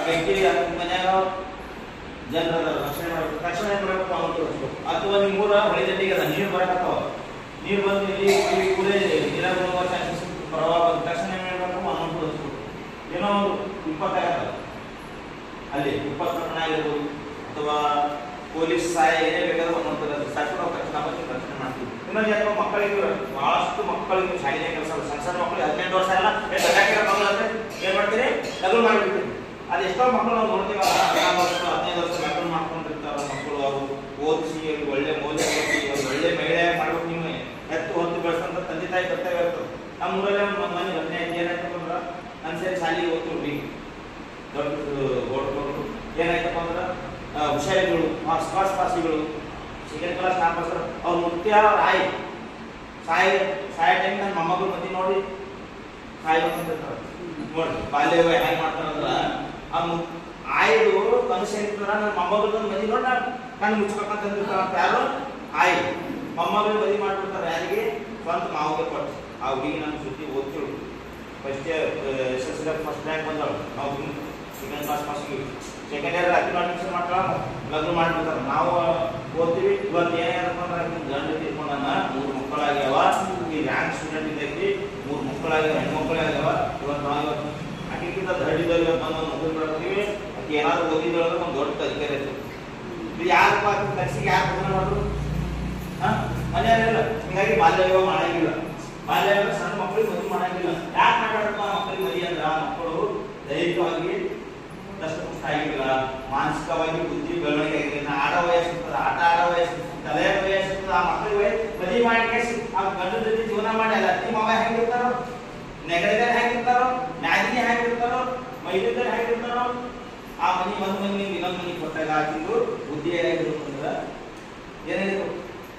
ವ್ಯಕ್ತಿ ಮನ್ಯಾಗ ಜನರ ರಕ್ಷಣೆ ಮಾಡಬೇಕು ತಕ್ಷಣ ಏನ್ ಮಾಡಬೇಕು ಅವನು ತೋರಿಸ್ಬೇಕು ಅಥವಾ ನಿಮ್ಮ ಊರ ಹೊಳೆ ದಂಡಿಗೆ ಅದ ನೀರು ಬರಕತ್ತಾವ ನೀರು ಬಂದು ಇಲ್ಲಿ ಇಲ್ಲಿ ಕೂಡಲೇ ನೀರಾಗ ಚಾನ್ಸಸ್ ಪ್ರವಾಹ ಬಂದ ತಕ್ಷಣ ಏನ್ ಮಾಡಬೇಕು ಅವನು ತೋರಿಸ್ಬೇಕು ಏನೋ ಒಂದು ವಿಪತ್ತಾಗತ್ತಲ್ಲ ಅಲ್ಲಿ ವಿಪತ್ತು ಪ್ರಕರಣ ಆಗಿರ್ಬೋದು ಅಥವಾ ಪೊಲೀಸ್ ಸಹಾಯ ಏನೇ ಬೇಕಾದ್ರೂ ಒಂದೊಂದು ಸರ್ಕಾರ ತಕ್ಷಣ ಬಂದು ರಕ್ಷಣೆ ಮಾಡ್ತೀವಿ ಇನ್ನೊಂದು ಯಾಕೋ ಮಕ್ಕಳಿಗೆ ಬಹಳಷ್ಟು ಮಕ್ಕಳಿಗೆ ಶಾಲೆಯ ಕೆಲಸ ಸಣ್ಣ ಸಣ್ಣ ಮಕ್ಕಳಿಗೆ ಹದಿನೆಂಟು ವರ್ಷ ಎಲ್ಲ ಏ ದೊಡ್ಡಾಕಿರೋ ಮಕ್ಕಳು ಅಂದ್ರೆ ಏನ್ ಮಾಡ್ತೀರಿ ಲಘು ಮಾಡಿಬಿಡ್ತೀರಿ ಅದು ಎಷ್ಟೋ ಮಕ್ಕಳು ನಾವು ನೋಡ್ತೀವಲ್ಲ ಹದಿನಾರು ವರ್ಷ ಹದಿನೈದು ವರ್ಷ ಲಗ್ನ ಮಾಡ್ಕೊಂಡಿರ್ತಾರ ಮಕ್ಕಳು ಅವರು ಓದಿಸಿ ಅವ್ರಿಗೆ ಒಳ್ಳೆ ಮೌಲ್ಯ ಕೊಟ್ಟು ಅವ್ರಿಗೆ ಒಳ್ಳೆ ಮಹಿಳೆ ಮಾಡ್ಬೇಕು ನೀವು ಎತ್ತು ಹೊತ್ತು ಬೆಳೆಸಂತ ತಂದೆ ತಾಯಿ ಕರ್ತವ್ಯ ಇರ್ತದೆ ನಮ್ಮ ಊರಲ್ಲೇ ಒಂದು ಮನೆ ಹದಿನೈದು ಏನಾಯ್ತಪ್ಪ ಅಂದ್ರೆ ನನ್ನ ಸೇರಿ ಶಾಲೆಗೆ ಹೋಗ್ತು ಹುಡುಗಿ ದೊಡ್ಡ ಬೋರ್ಡ್ ಕೊಟ್ಟು ಏನಾಯ್ತಪ್ಪ ಅಂದ್ರೆ ಆ, ಹುಷಾರಿಗಳು ಸ್ಪಾಸ್ ಪಾಸಿಗಳು ಸೆಕೆಂಡ್ ಕ್ಲಾಸ್ ನಾಲ್ಕು ಅವ್ರು ಮುತ್ಯ ಆಯ್ ಸಾಯ ಸಾಯ ಟೈಮ್ ನನ್ನ ಮೊಮ್ಮಗಳು ಮತಿ ನೋಡಿ ಸಾಯ್ಬೇಕಂತಿರ್ತಾರೆ ನೋಡಿ ಬಾಲ್ಯ ವಿವಾಹ ಹೆಂಗ್ ಮಾಡ್ತಾರಂದ್ರ ಆ ಮು ಆಯ್ದು ಕನಸು ಏನಿರ್ತದ ನನ್ನ ಮೊಮ್ಮಗಳ ಮದಿ ನೋಡಿ ನಾನು ಕಣ್ಣು ಮುಚ್ಬೇಕಂತಿರ್ತಾರ ಅಂತ ಯಾರು ಆಯ್ ಮೊಮ್ಮಗಳು ಮದಿ ಮಾಡ್ಬಿಡ್ತಾರೆ ಯಾರಿಗೆ ಸ್ವಂತ ಮಾವಿಗೆ ಕೊಟ್ಟು ಆ ಹುಡುಗಿ ನಮ್ಮ ಸುದ್ದಿ ಓದ್ತಿಳು first S S L first rank ಬಂದಳು ನಾವು second class pass second year ಹತ್ತು ಅಡ್ಮಿಷನ್ ಮಾಡ್ತಾಳ ಲಗ್ನ ಮಾಡ್ಬಿಡ್ತಾರೆ ನಾವು ಓದ್ತೀವಿ ಇವತ್ತು ಏನಾಗಪ್ಪ ಅಂದ್ರೆ ಆಕಿನ್ ಗಂಡ ತೀರ್ಕೊಂಡನ ಮೂರು ಮಕ್ಕಳಾಗ್ಯಾವ ಈ ರ್ಯಾಂಕ್ ಸ್ಟೂಡೆಂಟ್ ಇದೈತಿ ಮೂರು ಮಕ್ಕಳಾಗ್ಯಾವ ಹೆಣ್ಮಕ್ಳೇ ಆಗ್ಯಾವ ಇವತ್ತು ನಾವು ಇವತ್ತು ಆಕಿಗಿಂತ ದಡ್ಡಿದಲ್ಲಿ ಇವತ್ತು ನಾವು ಒಂದು ಮದುವೆ ಮಾಡ್ತೀವಿ ಆಕೆ ಏನಾದ್ರು ಓದಿದ್ರು ಅಂದ್ರೆ ಒಂದು ದೊಡ್ಡ ಅಧಿಕಾರಿ ಐತಿ ಇದು ಯಾರಪ್ಪ ಆಕಿನ ಕನಸಿಗೆ ಯಾರು ಮದುವೆ ಮಾಡಿದ್ರು ಹಾ ಮನೆಯಲ್ಲ ಹಿಂಗಾಗಿ ಬಾಲ್ಯ ವಿವಾಹ ಮಾಡಂಗಿಲ್ಲ ಬಾಲ್ಯ ವಿವಾಹ ಸಣ್ಣ ಮಕ್ಕಳಿಗೆ ಮದುವೆ ಮಾಡಂಗಿಲ್ಲ ಯಾಕೆ ಮಾತಾಡಪ್ಪ ಮಕ್ಕಳಿಗೆ ಮದುವೆ ಅಂದ್ರೆ ಆ ಮಕ್ಕಳು ದೈಹಿಕವಾಗಿ ದಷ್ಟಪುಷ್ಟ ಆಗಿಲ್ಲ ಮಾನಸಿಕವಾಗಿ ಬುದ್ಧಿ ಬೆಳವಣಿಗೆ ಆಗಿಲ್ಲ ಆಡೋ ವಯಸ್ಸು ಇರ್ತದೆ ಆಟ ಆಡೋ ವಯಸ್ಸು ಇರ್ತದೆ, ತಲೆ ವಯಸ್ಸು ಇರ್ತದೆ ಆ ಮಕ್ಕಳಿಗೆ ಮದುವೆ ಮಾಡಿ ಆ ಗಂಡನ ಜೊತೆ ಜೀವನ ಮಾಡಿ ಅಲ್ಲ ಅತ್ತಿ ಮಾವ ಹೆಂಗಿರ್ತಾರೋ ನೆಗಡಿದಲ್ಲಿ ಹೆಂಗಿರ್ತಾರೋ ಮ್ಯಾಗಿನಿ ಹೆಂಗಿರ್ತಾರೋ ಮೈದಲ್ಲಿ ಹೆಂಗಿರ್ತಾರೋ ಆ ಮನಿ ಒಂದು ಮನಿ ಇನ್ನೊಂದು ಮನಿ ಕೊಟ್ಟಾಗ ಹಾಕಿದ್ದು ಬುದ್ಧಿ ಏನಾಗಿರ್ಬೇಕು ಅಂದ್ರೆ ಏನಾಗಿರ್ಬೇಕು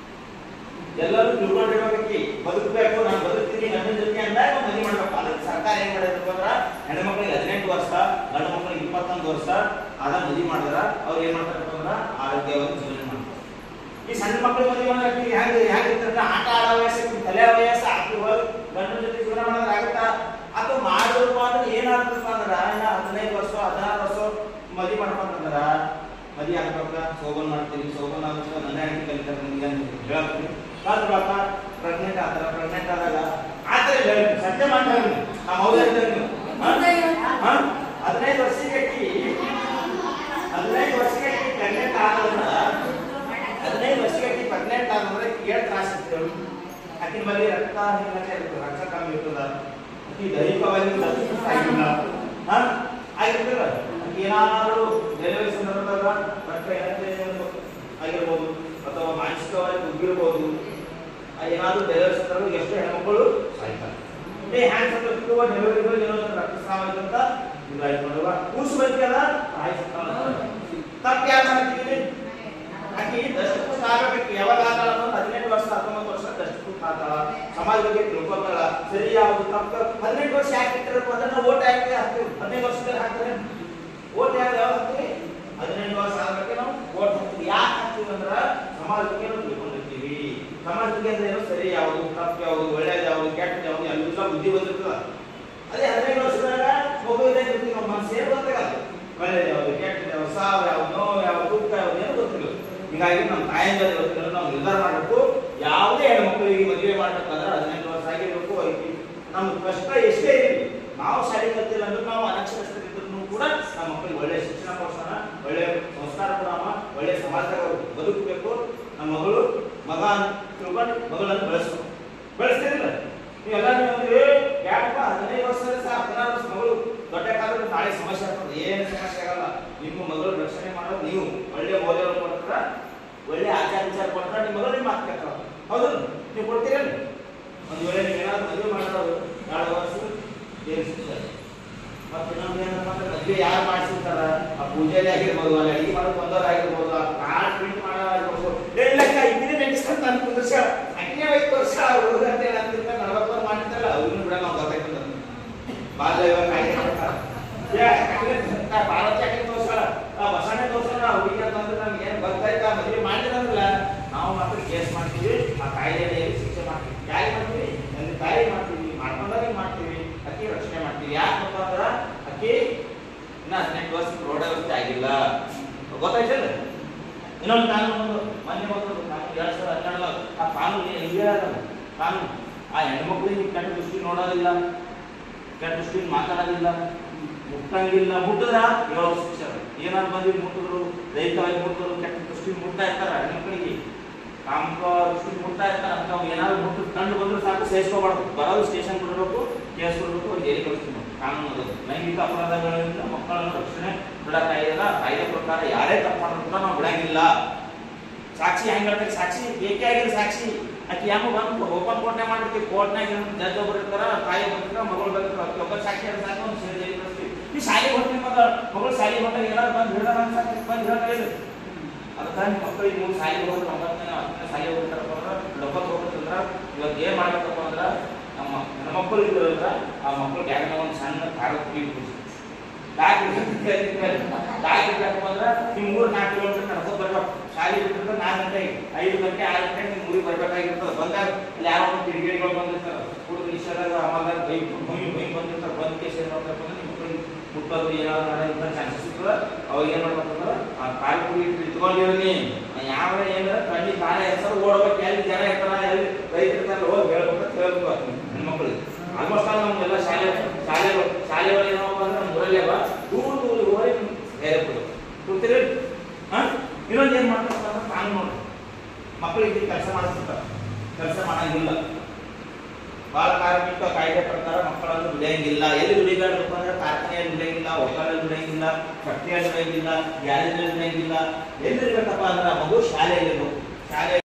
ಎಲ್ಲರೂ ತಿಳ್ಕೊಂಡಿರ್ಬೇಕಿ ಬದುಕಬೇಕು ನಾನು ಬದುಕ್ತೀನಿ ನನ್ನ ಜೊತೆ ಅಂದಾಗ ಮದುವೆ ಮಾಡ್ಬೇಕು ಅದಕ್ಕೆ ಸರ್ಕಾರ ಏನ್ ಮಾಡಿದ್ರು ಅಂದ್ರ ಹೆಣ್ಮಕ್ಳಿಗೆ ಹದಿನೆಂಟು ವರ್ಷ ಗಂಡು ಮಕ್ಕಳಿಗೆ ಇಪ್ಪತ್ತೊಂದು ವರ್ಷ ಅದ ಮದುವೆ ಮಾಡಿದ್ರ ಅವ್ರು ಏನ್ ಮಾಡ್ತಾರಪ್ಪ ಅಂದ್ರ ಆರೋಗ್ಯವಾಗಿ ಜೀವನ ಮಾಡ್ತಾರೆ ಈ ಸಣ್ಣ ಮಕ್ಕಳು ಮದುವೆ ಮಾಡಕ್ಕೆ ಹೆಂಗ ಹೆಂಗಿರ್ತಾರ ಆಟ ಆಡೋ ವಯಸ್ಸು ತಲೆ ವಯಸ್ಸು ಆಕಿ ಹೋಗಿ ಗಂಡನ ಜೊತೆ ಜೀವನ ಮಾಡೋದ್ರ ಆಗುತ್ತಾ ಅಥವಾ ಮಾಡಬೇಕು ಅಂದ್ರೆ ಏನಾಗ್ತದಪ್ಪ ಅಂದ್ರ ಇನ್ನ ಹದಿನೈದು ವರ್ಷ ಹದಿನಾರು ವರ್ಷ ಮದುವೆ ಮಾಡ್ಕೊಂತಂದ್ರ ಮದುವೆ ಆಗ್ಬೇಕ ಸೋಬನ್ ಮಾಡ್ತೀವಿ ಸೋಬನ್ ಆಗುತ್ತೆ ನನ್ನ ಹೆಂಡತಿ ಕಲಿತಾರೆ ನಿಮ್ಗೆ ಅಂತ ಹೇಳ್ತೀನಿ ಕಾಲ್ ಬಾಕ ಪ್ರೆಗ್ನೆಂಟ್ ಆತರ ಪ್ರೆಗ್ನೆಂಟ್ ಆದಾಗ ಆತರ ಹೇಳಿ ಸತ್ಯ ಮಾಡ್ತಾರೆ ನಮ್ಮ ಹೌದು ಹೇಳ್ತಾರೆ ನೀವು ಹಾ? ಹಾ? ಹದಿನೈದು ವರ್ಷಕ್ಕೆ ಅಕ್ಕಿ ಹದಿನೈದು ವರ್ಷಕ್ಕೆ ಅಕ್ಕಿ ಪ್ರೆಗ್ನೆಂಟ್ ಆದ್ರೆ ಹದಿನೈದು ವರ್ಷಕ್ಕೆ ಅಕ್ಕಿ ಪ್ರೆಗ್ನೆಂಟ್ ಆದ್ರೆ ಏಳು ತ್ರಾಸ ಇರ್ತೇವೆ ಆಕಿನ ಬಳಿ ರಕ್ತ ಹೀನತೆ ಇರ್ತದೆ ರಕ್ತ ಕಮ್ಮಿ ಇರ್ತದ ಆಕಿ ದೈಹಿಕವಾಗಿ ದಷ್ಟ ಆಗಿಲ್ಲ ಹಾ ಆಗಿರ್ತದ ಆಕಿ ಏನಾದ್ರು ಡೆಲಿವರಿ ಸಂದರ್ಭದಾಗ ರಕ್ತ ಏನಂತೆ ಆಗಿರ್ಬೋದು ಅಥವಾ ಮಾನಸಿಕವಾಗಿ ಕುಗ್ಗಿರ್ಬೋದು ಆ ಏನಾದ್ರು ಡೆಲಿವರಿ ಸಂದರ್ಭ ಎಷ್ಟು ಹೆಣ್ಮಕ್ಳು ಸಾಯ್ತಾರೆ ಏ ಹ್ಯಾಂಡ್ ಸಂದರ್ಭ ಡೆಲಿವರಿ ಏನೋ ರಕ್ತಸ್ರಾವ ಅಂತ ಇದು ಆಯ್ತು ಕೂಸು ಬೇಕಲ್ಲ ಆಯ್ತು ತಪ್ಪು ಯಾರು ಮಾಡ್ತೀವಿ ಆಕಿ ದಷ್ಟಪುಷ್ಟ ಆಗ್ಬೇಕು ಯಾವಾಗ ಆತಾಳ ಅನ್ನೋದು ಹದಿನೆಂಟು ವರ್ಷ ಹತ್ತೊಂಬತ್ತು ವರ್ಷ ದಷ್ಟಪುಷ್ಟ ಆತಾಳ ಸಮಾಜ ಬಗ್ಗೆ ತಿಳ್ಕೊತಾಳ ಸರಿ ಯಾವುದು ತಪ್ಪು ಹದಿನೆಂಟು ವರ್ಷ ಯಾಕೆ ಇಟ್ಟಿರಬೇಕು ಅದನ್ನ ಓಟ್ ಯಾಕೆ ಹಾಕ್ತೀವಿ ಹದಿನೈದು ವರ್ಷದಲ್ಲಿ ಹಾಕ್ತಾರೆ ಓಟ್ ಯಾರು ಯಾವಾಗ ಹಾಕ್ತೀವಿ ಹದಿನೆಂಟು ವರ್ಷ ಆಗ್ಬೇಕು ನಾವು ಓಟ್ ಹಾಕ್ತೀವಿ ಯಾಕೆ ಹಾಕ್ತೀವಿ ಅಂದ್ರ ಸಮಾಜಕ್ಕೆ ನಾವು ತಿಳ್ಕೊಂಡಿರ್ತೀವಿ ಸಮಾಜಕ್ಕೆ ಅಂದ್ರೆ ಏನು ಸರಿ ಯಾವುದು ತಪ್ಪು ಯಾವುದು ಒಳ್ಳೇದು ಯಾವುದು ಕೆಟ್ಟ ಯಾವುದು ಎಲ್ಲ ಬುದ್ಧಿ ಬಂದಿರ್ತದ ಅದೇ ಹದಿನೈದು ವರ್ಷದಾಗ ಮಗು ಇದೆ ಇರ್ತೀವಿ ನಮ್ಮ ಮನಸ್ಸು ಏನು ಗೊತ್ತಾಗಲ್ಲ ಒಳ್ಳೇದು ಯಾವುದು ಕೆಟ್ಟ ಯಾವುದು ಸಾವು ಯಾವುದು ನೋವು ಯಾವುದು ದುಃಖ ಯಾವುದು ಏನು ಗೊತ್ತಿಲ್ಲ ಹೀಗಾಗಿ ನಮ್ಮ ತಾಯಿಂದ ಇವತ್ತಿನ ನಾವು ನಿರ್ಧಾರ ಮಾಡಬೇಕು ಯಾವುದೇ ಹೆಣ್ಮಕ್ಳಿಗೆ ಮದುವೆ ಮಾಡ್ಬೇಕಾದ್ರೆ ಹದಿನೆಂಟು ವರ್ಷ ಆಗಿರ್ಬೇಕು ಐತಿ ನಮ್ಮ ಕಷ್ಟ ಎಷ್ಟೇ ಇರಲಿ ನಾವು ಶಾಲೆ ಕಲ್ತಿಲ್ಲ ಅಂದ್ರೆ ನಾವು ಅನಕ್ಷರಸ್ಥರಿದ್ರು ಕೂಡ ನಮ್ಮ ಮಕ್ಕಳಿಗೆ ಒಳ್ಳೆ ಶಿಕ್ಷಣ ಕೊಡ್ಸೋಣ ಒಳ್ಳೆ ಸಂಸ್ಕಾರ ಕೊಡೋಣ ಒಳ್ಳೆ ಸಮಾಜದಾಗ ಅವ್ರು ಬದುಕಬೇಕು ನಮ್ಮ ಮಗಳು ಮಗ ಅಂತ ತಿಳ್ಕೊಂಡು ಮಗಳನ್ನು ಬೆಳೆಸ್ಬೇಕು ಬೆಳೆಸ್ತಿರಲಿಲ್ಲ ನೀವೆಲ್ಲ ನೀವು ಅಂದ್ರೆ ಯಾಕಪ್ಪ ಹದಿನೈದು ವರ್ಷ ಸಹ ಹದಿನಾರು ವರ್ಷ ಮಗಳು ದೊಡ್ಡ ಕಾಲದಲ್ಲಿ ನಾಳೆ ಸಮಸ್ಯೆ ಆಗ್ತದೆ ಏನು ಸಮಸ್ಯೆ ಆಗಲ್ಲ ನಿಮ್ಮ ಮಗಳು ರಕ್ಷಣೆ ಮಾಡೋದು ನೀವು ಒಳ್ಳೆ ಮೌಲ್ಯವನ್ನು ಕೊಡ್ತಾರ ಒಳ್ಳೆ ಆಚಾರ ವಿಚಾರ ಕೊಡ್ತಾರ ನಿಮ್ಮ ಮಗಳು ನಿಮ್ಮ ಮಾತು ಕೇಳ್ತಾರ ಹೌದು ನೀವು ಕೊಡ್ತೀರಲ್ಲ ಒಂದು ವೇಳೆ ನೀವು ಏನಾದ್ರು ಮದುವೆ ಮಾಡೋದು ಎರಡು ವರ್ಷ ಏನು ಶಿಕ್ಷೆ ಮತ್ತೆ ಇನ್ನೊಂದು ಏನಪ್ಪ ಅಂದ್ರೆ ಮದುವೆ ಯಾರು ಮಾಡಿಸಿರ್ತಾರ ಆ ಪೂಜೆಯಲ್ಲಿ ಆಗಿರ್ಬೋದು ಅಲ್ಲಿ ಅಡಿಗೆ ಮಾಡೋದು ಬಂದವ್ರು ಆಗಿರ್ಬೋದು ಆ ಕಾರ್ಡ್ ಪ್ರಿಂಟ್ ಮಾಡೋದಾಗಿರ್ಬೋದು ಇಲ್ಲಕ್ಕ ಇದನ್ನೇ ನೆನೆಸ್ಕೊಂಡು ನಾನು ಕುಂದ್ರಸ ಅಕ್ಕಿನೇ ಐದು ವರ್ಷ ಹುಡುಗ ಅಂತ ಹೇಳಿ ಅಂತಿರ್ತ ನಲವತ್ತು ವರ್ಷ ಮಾಡಿರ್ತಾರಲ್ಲ ಅವ್ರನ್ನ ಕೂಡ ನಾವು ಗೊತ್ತಾಗ್ತದೆ ಬಾಲ್ಯ ವಿವಾಹ ಕಾಯ್ದೆ ಮಾಡ್ತಾರ ಏ, ಅಕ್ಕಿನೇ ಆ ಭಾರತ ಅಕ್ಕಿನೇ ತೋರ್ಸಲ್ಲ ಆ ಬಸವಣ್ಣ ತೋರ್ಸಲ್ಲ ಆ ಹುಡುಗಿ ಅಂತಂದ್ರೆ ನಮ್ಗೆ ಏನು ಗೊತ್ತಾಯ್ತಾ ಮದುವೆ ಮಾಡಿದ್ರಂದ್ರಲ್ಲ ನಾವು ಮಾತ್ರ ಕೇಸ್ ಮಾಡ್ತೀವಿ ಆ ಕಾಯ್ದೆಯಲ್ಲಿ ಶಿಕ್ಷೆ ಮಾಡ್ತೀವಿ ಯಾಕೆ ಮಾಡ್ತೀವಿ ತಂದೆ ತಾಯಿ ಮಾಡ್ತೀವಿ ಮಾಡ್ಕೊಂಡಾಗ ಮಾಡ್ತೀವಿ ಅಕ್ಕಿ ರಕ್ಷಣೆ ಮಾಡ್ತೀವಿ ಯಾಕಪ್ಪ ಅಂದ್ರ ಅಕ್ಕಿ ಇನ್ನ ಹದಿನೆಂಟು ವ್ಯವಸ್ಥೆ ರೋಡ್ ವ್ಯವಸ್ಥೆ ಆಗಿಲ್ಲ ಗೊತ್ತಾಯ್ತಲ್ಲ ಇನ್ನೊಂದು ಕಾನೂನು ಒಂದು ಮೊನ್ನೆ ಬಂದದ್ದು ಕಾನೂನು ಎರಡ್ ಸಾವಿರದ ಹನ್ನೆರಡು ಆ ಕಾನೂನು ಇದೇ ಅದಲ್ಲ ಕಾನೂನು ಆ ಹೆಣ್ಮಕ್ಳಿಗೆ ಕೆಟ್ಟ ದೃಷ್ಟಿ ನೋಡೋದಿಲ್ಲ ಕೆಟ್ಟ ದೃಷ್ಟಿ ಮಾತಾಡೋದಿಲ್ಲ ಮುಟ್ಟಂಗಿಲ್ಲ ಮುಟ್ಟಿದ್ರ ಏಳು ವರ್ಷ ಶಿಕ್ಷೆ ಏನಾದ್ರು ಬಂದು ಮುಟ್ಟಿದ್ರು ದೈಹಿಕವಾಗಿ ಮುಟ್ಟಿದ್ರು ಕೆಟ್ಟ ದೃಷ್ಟಿ ಮುಟ್ತಾ ಇರ್ತಾರ ಹೆಣ್ಮಕ್ಳಿಗೆ ಕಾಮಕ ದೃಷ್ಟಿ ಮುಟ್ತಾ ಇರ್ತಾರ ಅಂತ ಅವ್ರು ಏನಾದ್ರು ಮುಟ್ಟು ಕಂಡು ಬಂದ್ರೆ ಸಾಕು ಸೇರಿಸ್ಕೋಬಾರ್ದು ಬರೋದು ಸ್ಟೇಷನ್ ಕೊಡಬೇಕು ಕೇಸ್ ಕೊಡಬೇಕು ಅವ್ರು ಜೈಲಿಗೆ ಕಳಿಸ್ತೀನಿ ಕಾನೂನು ಅದು ಲೈಂಗಿಕ ಅಪರಾಧಗಳಿಂದ ಮಕ್ಕಳನ್ನು ರಕ್ಷಣೆ ಬಿಡಕ್ಕಾಗಿಲ್ಲ ಕಾಯ್ದೆ ಪ್ರಕಾರ ಯಾರೇ ತಪ್ಪು ಮಾಡಿದ್ರು ಕೂಡ ನಾವು ಬಿಡಂಗಿಲ್ಲ ಸಾಕ್ಷಿ ಹೆಂಗ್ ಹೇಳ್ತಾರೆ ಸಾಕ್ಷಿ ಏಕೆ ಆಗಿಲ್ಲ ಸಾಕ್ಷಿ ಆಕೆ ಯಾಕೋ ಬಂದು ಓಪನ್ ಕೋರ್ಟ್ನೇ ಮಾಡ್ತೀವಿ ಕೋರ್ಟ್ನಾಗ ಜಡ್ಜ್ ಒಬ್ರು ಇರ್ತಾರ ತಾಯಿ ಬರ್ತಾರ ಮಗಳು ಬರ್ತಾರ ಒಬ್ಬ ಸಾಕ್ಷಿ ಅಂತ ಸಾಕು ಒಂದು ಸೇರಿ ಜೈಲಿಗೆ ಕಳಿಸ್ತೀವಿ ಈ ಶಾಲೆ ಹೊಟ್ಟೆ ಮಗ ಮಗಳು ಶಾಲೆ ಹೊಟ್ಟಾಗ ಏನಾದ್ರು ಬಂದು ಹೇಳ್ದಾರ ಅಂತ ಬಂದು ಹೇಳ್ತಾ ಅದಕ್ಕೆ ನಿಮ್ಮ ಮಕ್ಕಳಿಗೆ ಮೂರು ಶಾಲೆ ಹೋದ್ರೆ ಒಂಬತ್ತನೇ ಹತ್ತನೇ ಶಾಲೆ ಹೋಗ್ತಾರಪ್ಪ ಅಂದ್ರೆ ಡಬ್ಬಕ್ಕೆ ಹೋಗ್ಬೇಕಂದ್ರ ಇವತ್ತು ಏನ್ ಮಾಡ್ಬೇಕಪ್ಪ ಅಂದ್ರ ನಮ್ಮ ಹೆಣ್ಮಕ್ಳು ಇದ್ರಲ್ಲ ಆ ಮಕ್ಕಳು ಬ್ಯಾಗ್ನಾಗ ಒಂದು ಸಣ್ಣ ಕಾಗದ ಪುಡಿ ಬ್ಯಾಗ್ ಬ್ಯಾಗ್ ಇರ್ಬೇಕಪ್ಪ ಅಂದ್ರೆ ನೀವು ಮೂರು ನಾಲ್ಕು ಕಿಲೋಮೀಟರ್ ನಡ್ಕೊಂಡು ಬರ್ಬೇಕು ಶಾಲೆ ಬಿಟ್ಟಿದ್ರೆ ನಾಲ್ಕು ಗಂಟೆಗೆ ಐದು ಗಂಟೆ ಆರು ಗಂಟೆಗೆ ನೀವು ಊರಿಗೆ ಬರ್ಬೇಕಾಗಿರ್ತದೆ ಬಂದಾಗ ಅಲ್ಲಿ ಯಾರೋ ಒಂದು ಕಿಡಿಗೇಡಿಗಳು ಬಂದಿರ್ತಾರೆ ಹುಡುಗ ನಿಷೇಧಾಗ ಅಮಲ್ದಾಗ ಬೈ ಭೂಮಿ ಬೈ ಬಂದಿರ್ತಾರೆ ಬಂದ್ ಕೇಸ್ ಏನ್ ಮಾಡ್ತಾರೆ ಅಂದ್ರೆ ನಿಮ್ಮ ಮಕ್ಕಳಿಗೆ ಮುಟ್ಟೋದು ಏನಾದ್ರು ಮಾಡೋದು ಚಾನ್ಸಸ್ ಇರ್ತದೆ ಅವಾಗ ಏನ್ ಮಾಡ್ಬೇಕಂದ್ರೆ ಆ ಕಾಲು ಪುಡಿ ಇಟ್ಕೊಂಡಿರಲಿ ಯಾವ ಏನಾರ ಕಣ್ಣಿ ಕಾಲ ಹೆಸರು ಓಡ್ಬೇಕು ಎಲ್ಲಿ ಜನ ಇರ್ತಾರ ಎಲ್ಲಿ ರೈತ ಇರ್ತಾರ ಹೋಗಿ ಹೇಳ್ಬೇಕು ಅಂತ ಹೇಳ್ಬೇಕು ಹೆಣ್ಮಕ್ಳಿಗೆ ಆಲ್ಮೋಸ್ಟ್ ಆಲ್ ನಮ್ಗೆಲ್ಲ ಶಾಲೆ ಶಾಲೆ ಶಾಲೆಗಳು ಏನಪ್ಪ ಅಂದ್ರೆ ನಮ್ಮ ಊರಲ್ಲೇ ಅವ ದೂರ ದೂರ ಹೋಗಿ ಬೇರೆ ಕೊಡು ಕೂತಿರಿ ಹಾ ಇನ್ನೊಂದು ಏನ್ ಮಾಡ್ತಾರೆ ಅಂದ್ರೆ ಕಾನೂನು ನೋಡಿ ಮಕ್ಕಳಿಗೆ ಕೆಲಸ ಮಾಡಿಸ್ತಾರೆ ಕೆಲಸ ಮಾಡಂಗಿಲ್ಲ ಬಾಲ ಕಾರ್ಮಿಕ ಕಾಯ್ದೆ ಪ್ರಕಾರ ಮಕ್ಕಳನ್ನು ದುಡಿಯಂಗಿಲ್ಲ ಎಲ್ಲಿ ದುಡಿಬೇಕು ಅಂದ್ರೆ ಕಾರ್ಖಾನೆಯಲ್ಲಿ ದುಡಿಯಂಗಿಲ್ಲ ಹೋಟೆಲಲ್ಲಿ ದುಡಿಯಂಗಿಲ್ಲ ಫ್ಯಾಕ್ಟ್ರಿಯಲ್ಲಿ ದುಡಿಯಂಗಿಲ್ಲ ಗ್ಯಾರೇಜಲ್ಲಿ ದುಡಿಯಂಗಿಲ್ಲ ಎಲ್ಲಿರ್ಬೇಕಪ್ಪ ಅಂದ್ರೆ ಆ ಮಗು ಶಾಲೆಯಲ್ಲಿ ಶಾಲೆ